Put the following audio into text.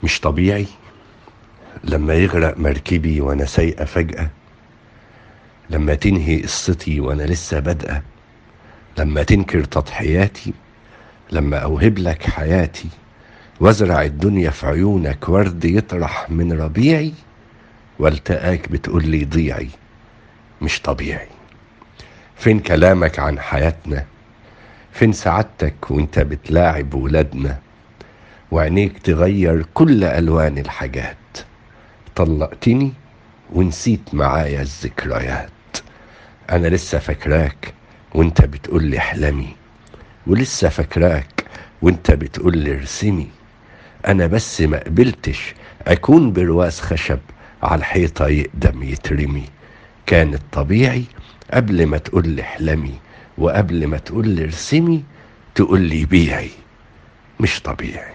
مش طبيعي لما يغرق مركبي وانا سايقة فجأة لما تنهي قصتي وانا لسه بادئة لما تنكر تضحياتي لما اوهب لك حياتي وازرع الدنيا في عيونك ورد يطرح من ربيعي والتقاك بتقول لي ضيعي مش طبيعي فين كلامك عن حياتنا فين سعادتك وانت بتلاعب ولادنا وعينيك تغير كل الوان الحاجات طلقتني ونسيت معايا الذكريات انا لسه فاكراك وانت بتقول لي احلمي ولسه فاكراك وانت بتقول لي ارسمي انا بس ما قبلتش اكون برواز خشب على الحيطة يقدم يترمي كان الطبيعي قبل ما تقول لي احلمي وقبل ما تقول لي ارسمي تقول لي بيعي مش طبيعي